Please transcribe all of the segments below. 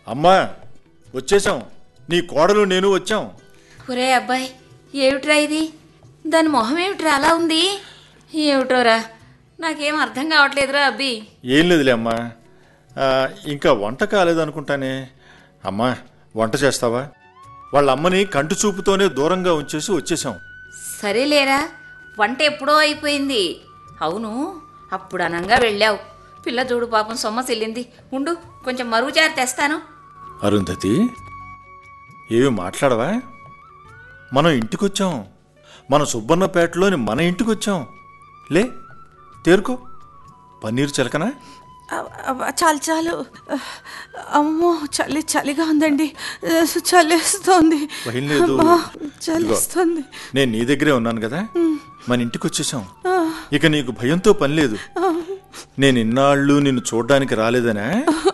అమ్మా వచ్చేసాం నీ కోడలు నేను వచ్చాం ఒరే అబ్బాయి ఏమిట్రా ఇది దాని మొహం ఏమిట్రా అలా ఉంది ఏమిటోరా నాకేం అర్థం కావట్లేదురా అబ్బి ఏం లేదులే అమ్మా ఆ, ఇంకా వంట కాలేదనుకుంటానే అమ్మా వంట చేస్తావా వాళ్ళ అమ్మని కంటి చూపుతోనే దూరంగా ఉంచేసి వచ్చేసాం సరేలేరా వంట ఎప్పుడో అయిపోయింది అవును అప్పుడు అనంగా వెళ్ళావు పిల్ల చూడు పాపం సొమ్మ చెల్లింది ఉండు కొంచెం మరుగుజారి తెస్తాను అరుంధతి ఏమి మాట్లాడవా మనం ఇంటికొచ్చాం మన సుబ్బన్నపేటలోని మన ఇంటికొచ్చాం లే తేరుకో పన్నీరు చిలకనా అవ్- అవ్- చాలు చాలు అమ్మో చలి చలిగా ఉందండి చలిస్తోంది భయం లేదు. అబ్బా, చలిస్తోంది నేను నీ దగ్గరే ఉన్నాను కదా మన ఇంటికి వచ్చేసాం ఇక నీకు భయంతో పని లేదు నేను ఇన్నాళ్ళు నిన్ను చూడ్డానికి రాలేదనా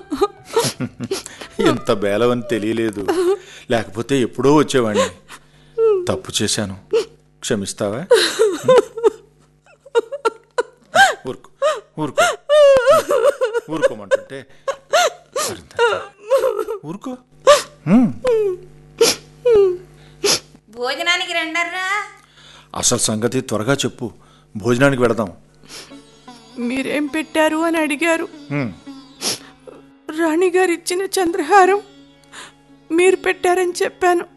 ఎంత బేలవని తెలియలేదు లేకపోతే ఎప్పుడో వచ్చేవాడిని తప్పు చేశాను క్షమిస్తావా ఊరుకో ఊరుకో ఊరుకోమంటుంటే అరుంధతి, ఊరుకో హ్మ్. భోజనానికి రెండర్రా అసలు సంగతి త్వరగా చెప్పు భోజనానికి వెళదాం మీరేం పెట్టారు అని అడిగారు హ్మ్. రాణిగారు ఇచ్చిన చంద్రహారం మీరు పెట్టారని చెప్పాను